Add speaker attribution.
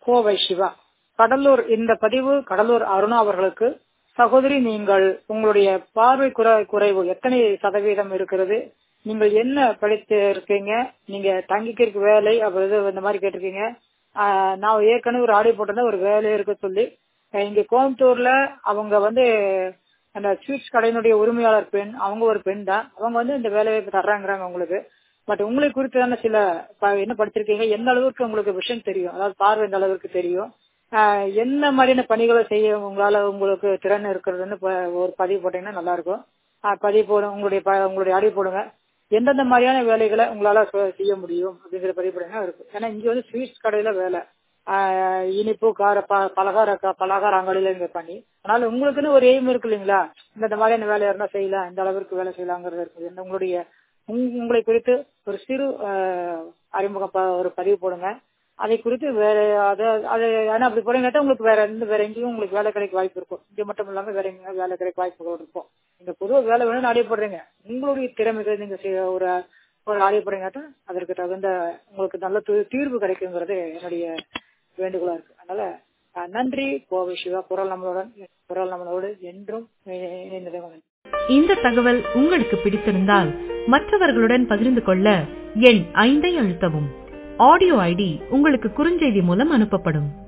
Speaker 1: கோவை சிவா கடலூர் இந்த பதிவு கடலூர் அருணா அவர்களுக்கு சகோதரி நீங்கள் உங்களுடைய பார்வை குறை- குறைவு எத்தனை சதவீதம் இருக்கிறது நீங்கள் என்ன படித்து இருக்கீங்க நீங்க தங்கிக்கிறதுக்கு வேலை அப்ப இது இந்த மாதிரி கேட்டிருக்கீங்க ஆஹ் நான் ஏற்கனவே ஒரு ஆடியோ போட்டிருந்தேன் ஒரு வேலை இருக்க சொல்லி அஹ் இங்க கோயம்புத்தூர்ல அவங்க வந்து அந்த ஸ்வீட்ஸ் கடையினுடைய உரிமையாளர் பெண் அவங்க ஒரு பெண் தான் அவங்க வந்து இந்த வேலையை தர்றாங்கிறாங்க உங்களுக்கு பட் உங்களை குறித்தான சில ப- என்ன படிச்சிருக்கீங்க எந்த அளவுக்கு உங்களுக்கு விஷயம் தெரியும் அதாவது பார்வை எந்த அளவுக்கு தெரியும் ஆஹ் என்ன மாதிரியான பணிகளை செய்ய உங்களால உங்களுக்கு திறன் இருக்கிறதுன்னு ப- ஒரு பதிவு போட்டீங்கன்னா நல்லா இருக்கும் ஆஹ் பதிவு போடும் உங்களுடைய ப- உங்களுடைய அறிவு போடுங்க எந்தெந்த மாதிரியான வேலைகளை உங்களால சொ- செய்ய முடியும் அப்படிங்கிற பதிவு போட்டீங்கன்னா இருக்கும் ஏன்னா இங்க வந்து ஸ்வீட்ஸ் கடையில வேலை ஆஹ் இனிப்பு கார ப- பலகார க- பலகார அங்காடியில இங்க பண்ணி அதனால உங்களுக்குன்னு ஒரு எய்ம் இருக்கு இல்லைங்களா இந்த மாதிரியான வேலை இருந்தா செய்யலாம் இந்த அளவிற்கு வேலை செய்யலாங்கிறது இருக்குது என்ன உங்களுடைய உங்- உங்களை குறித்து ஒரு சிறு ஆஹ், அறிமுக ப- ஒரு பதிவு போடுங்க அதை குறித்து வேற அதை அதை ஏன்னா அப்படி போறீங்கன்னா உங்களுக்கு வேற எந்த வேற எங்கேயும் உங்களுக்கு வேலை கிடைக்க வாய்ப்பு இருக்கும் இங்க மட்டும் இல்லாம வேற எங்கேயும் வேலை கிடைக்க வாய்ப்புகள் இருக்கும் நீங்க பொதுவா வேலை வேணும்னு அடையப்படுறீங்க உங்களுடைய திறமைகள் நீங்க செய்ய ஒரு ஒரு அடையப்படுறீங்கன்னா அதற்கு தகுந்த உங்களுக்கு நல்ல தீ- தீர்வு கிடைக்குங்கிறது என்னுடைய வேண்டுகோளா இருக்கு அதனால அஹ், நன்றி கோவை சிவா குரல் நம்மளுடன் குரல் நம்மளோடு என்றும் இ- இணைந்திருங்க
Speaker 2: இந்த தகவல் உங்களுக்கு பிடித்திருந்தால் மற்றவர்களுடன் பகிர்ந்து கொள்ள எண் ஐந்தை அழுத்தவும் ஆடியோ ஐடி உங்களுக்கு குறுஞ்செய்தி மூலம் அனுப்பப்படும்